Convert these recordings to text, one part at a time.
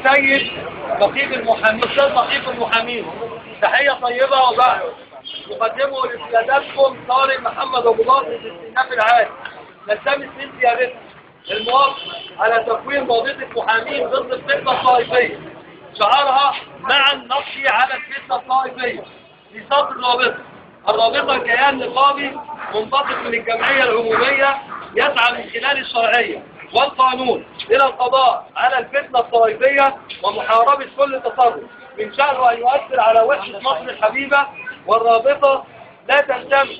السيد نقيب المحامين استاذ نقيب المحامين تحيه طيبه وبعد يقدمه لسيادتكم طارق محمد ابو بكر في الاستئناف العام نلتمس من سيادتكم الموافقه على تكوين وظيفه محامين ضد الفتنه الطائفيه شعارها معا نقضي على الفتنه الطائفيه في صدر الرابطه الرابطه كيان نقابي منبثق من الجمعيه العموميه يسعى من خلال الشرعيه والقانون إلى القضاء على الفتنة الطائفية ومحاربة كل تصرف من شأنه أن يؤثر على وحدة مصر الحبيبة والرابطة لا تنتمي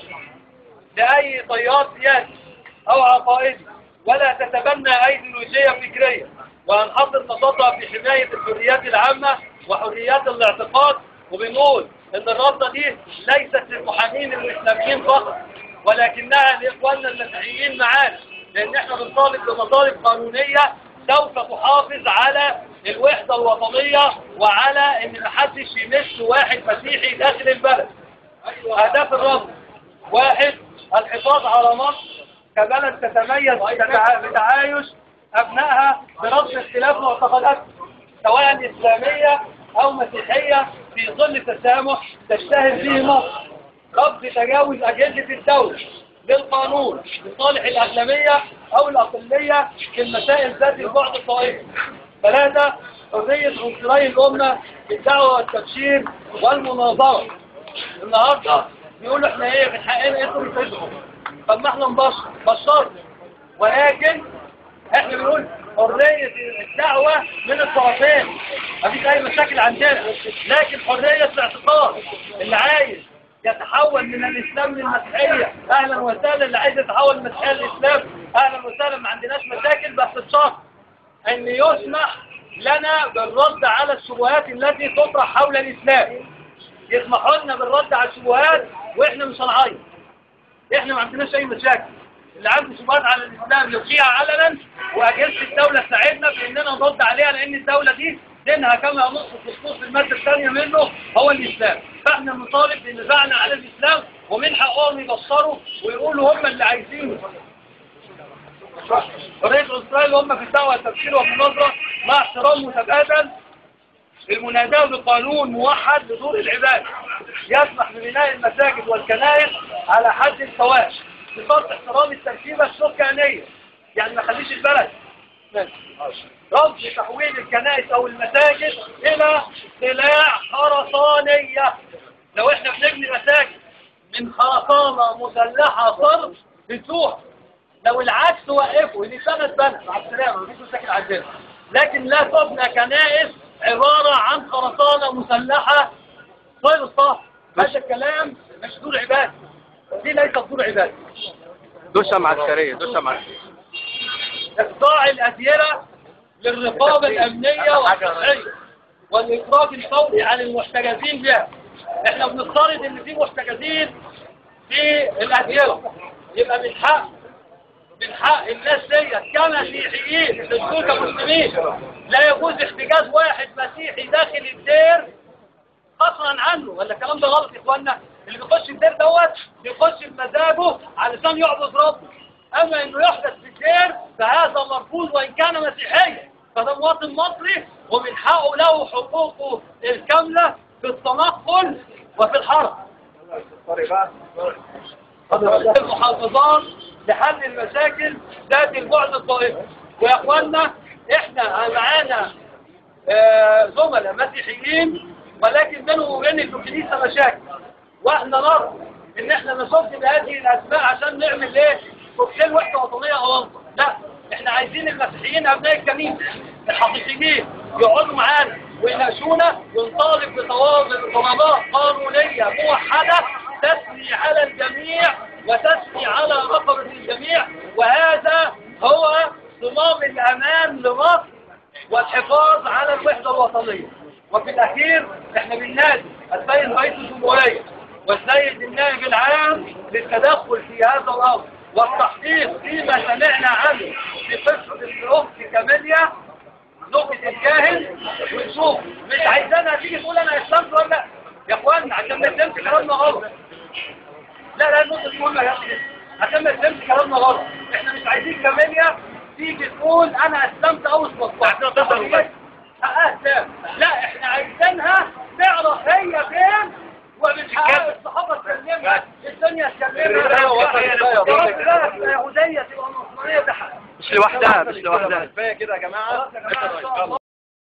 لأي تيار سياسي أو عقائدي ولا تتبنى أيديولوجية فكرية وهنحط نشاطها في حماية الحريات العامة وحريات الاعتقاد وبنقول إن الرابطة دي ليست للمحامين الإسلاميين فقط ولكنها لإخواننا المسيحيين معانا لان احنا بنطالب بمطالب قانونية سوف تحافظ على الوحدة الوطنية وعلى ان محدش يمس واحد مسيحي داخل البلد اهداف الرفض واحد الحفاظ على مصر كبلد تتميز بتعايش ابنائها برفض اختلاف معتقداتها سواء اسلامية او مسيحية في ظل تسامح تشتهر به مصر رفض تجاوز اجهزة الدولة للقانون لصالح الأغلبية أو الأقلية في المسائل ذات البعد الطائفي. ثلاثة حرية عنصري الأمة بالدعوة والتبشير والمناظرة. النهاردة بيقولوا احنا ايه من حقنا انتوا بتدعوا. طب ما احنا نبشر بشرنا ولكن احنا بنقول حرية الدعوة من الطرفين مفيش أي مشاكل عندنا لكن حرية الاعتقاد اللي عايز يتحول من الإسلام للمسيحية أهلا وسهلا اللي عايز يتحول من المسيحية للإسلام أهلا وسهلا ما عندناش مشاكل بس بشرط أن يسمح لنا بالرد على الشبهات التي تطرح حول الإسلام يسمحوا لنا بالرد على الشبهات وإحنا مش هنعيط إحنا ما عندناش أي مشاكل اللي عنده شبهات على الإسلام يلقيها علنا وأجهزة الدولة تساعدنا بأننا نرد عليها لأن الدولة دي دينها كما ينص في الخصوص المادة الثانية منه هو الإسلام فاحنا بنطالب بنزاعنا على الإسلام ومن حقهم يبصروا ويقولوا هم اللي عايزينه رئيس إسرائيل هم في الدعوة والتبشير والمناظرة مع احترام متبادل المناداة بقانون موحد لدور العباد يسمح ببناء المساجد والكنائس على حد سواء بشرط احترام التركيبة السكانية يعني ما خليش البلد رفض تحويل الكنائس او المساجد الى سلاح خرسانية لو احنا بنبني مساجد من خرسانة مسلحة صرف بتوح لو العكس وقفوا دي سنة بنى مع السلامة مفيش مشاكل عندنا لكن لا تبنى كنائس عبارة عن خرسانة مسلحة صرصة هذا الكلام مش دور عباد دي ليست دور عباد دوشة معسكرية دوشة معسكرية إخضاع الأديرة للرقابة الأمنية والصحية والإخراج الفوري عن المحتجزين بها احنا بنفترض ان في محتجزين في الأديرة يبقى من حق من حق الناس ديت كمسيحيين تشكوا كمسلمين لا يجوز احتجاز واحد مسيحي داخل الدير قصرا عنه ولا الكلام ده غلط يا اخوانا اللي بيخش الدير دوت بيخش بمزاجه علشان يعبد ربه اما انه يحدث في الدير فهذا مرفوض وان كان مسيحيا فده مواطن مصري ومن حقه له حقوقه الكاملة في التنقل وفي الحرب المحافظات لحل المشاكل ذات البعد الطائفي ويا اخوانا احنا معانا آه، زملاء مسيحيين ولكن بينهم وبين الكنيسه مشاكل واحنا نرى ان احنا نصد بهذه الاسماء عشان نعمل ايه كوكتيل وحده وطنيه اوانطه لا احنا عايزين المسيحيين ابناء الكنيسه الحقيقيين يقعدوا معانا ويناقشونا ونطالب بطلبات قانونيه موحده تسري على الجميع وتسري على رقبه الجميع وهذا هو صمام الامان لمصر والحفاظ على الوحده الوطنيه وفي الاخير احنا بننادي السيد رئيس الجمهوريه والسيد النائب العام للتدخل في هذا الامر والتحقيق فيما سمعنا عنه في قصه الاخت كاميليا زوجة الجاهل ونشوف مش عايزانا تيجي تقول انا اسلمت ولا لا يا اخوانا عشان ما يتمش كلامنا غلط لا لا النقطة دي مهمة يا اخي عشان ما يتمش كلامنا غلط احنا مش عايزين كاميليا تيجي تقول انا اسلمت او اسلمت حقها الدنيا الرسالة تكلمها وصلت كفاية، يا وصلت رب كفاية. لا تبقى يهودية تبقى نصرانية ده حق مش لوحدها مش لوحدها كفايه كده يا جماعه خلاص يا جماعة إن شاء الله